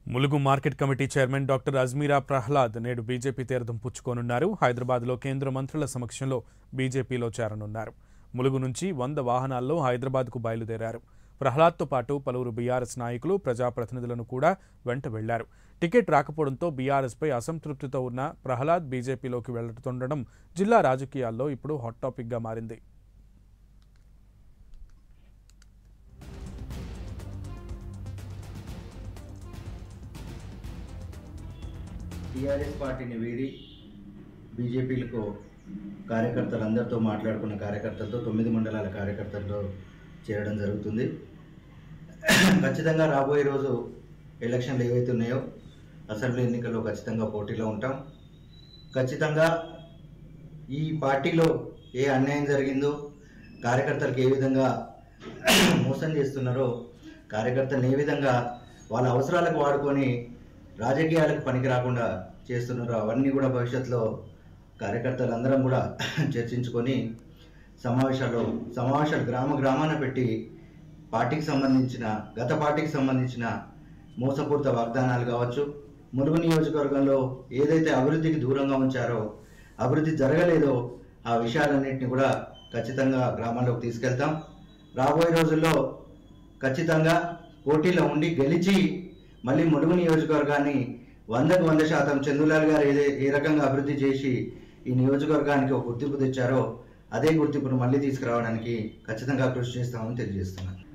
Mulugu market committee chairman doctor Ajmeera Prahlad నేడు BJP తీర్థం పుచ్చుకోనున్నారు హైదరాబాద్లో కేంద్ర మంత్రుల సమక్షంలో బీజేపీలో చేరనున్నారు ములుగు నుంచి వంద వాహనాల్లో హైదరాబాద్కు బయలుదేరారు ప్రహ్లాద్తో పాటు పలువురు బీఆర్ఎస్ నాయకులు ప్రజాప్రతినిధులను కూడా వెంట వెళ్లారు టికెట్ రాకపోవడంతో బీఆర్ఎస్పై అసంతృప్తితో ఉన్న ప్రహ్లాద్ బీజేపీలోకి వెళ్తుండడం జిల్లా రాజకీయాల్లో ఇప్పుడు హాట్ టాపిక్గా మారింది టీఆర్ఎస్ పార్టీని వీడి బీజేపీలకు కార్యకర్తలందరితో మాట్లాడుకున్న కార్యకర్తలతో తొమ్మిది మండలాల కార్యకర్తలతో చేరడం జరుగుతుంది ఖచ్చితంగా రాబోయే రోజు ఎలక్షన్లు ఏవైతే ఉన్నాయో అసెంబ్లీ ఎన్నికల్లో ఖచ్చితంగా పోటీలో ఉంటాం ఖచ్చితంగా ఈ పార్టీలో ఏ అన్యాయం జరిగిందో కార్యకర్తలకు ఏ విధంగా మోసం చేస్తున్నారో కార్యకర్తలను ఏ విధంగా వాళ్ళ అవసరాలకు వాడుకొని రాజకీయాలకు పనికి రాకుండా చేస్తున్నారో అవన్నీ కూడా భవిష్యత్తులో కార్యకర్తలందరం కూడా చర్చించుకొని సమావేశాలు సమావేశాలు గ్రామ గ్రామాన పెట్టి పార్టీకి సంబంధించిన గత పార్టీకి సంబంధించిన మోసపూరిత వాగ్దానాలు కావచ్చు ములుగు నియోజకవర్గంలో ఏదైతే అభివృద్ధికి దూరంగా ఉంచారో అభివృద్ధి జరగలేదో ఆ విషయాలన్నింటినీ కూడా ఖచ్చితంగా గ్రామాల్లోకి తీసుకెళ్తాం రాబోయే రోజుల్లో ఖచ్చితంగా పోటీలో ఉండి గెలిచి మళ్ళీ ములుగు నియోజకవర్గాన్ని వందకు వంద శాతం చందులాల్ గారు ఏదే ఏ రకంగా అభివృద్ధి చేసి ఈ నియోజకవర్గానికి ఒక గుర్తింపు తెచ్చారో అదే గుర్తింపును మళ్ళీ తీసుకురావడానికి ఖచ్చితంగా కృషి చేస్తామని తెలియజేస్తున్నాను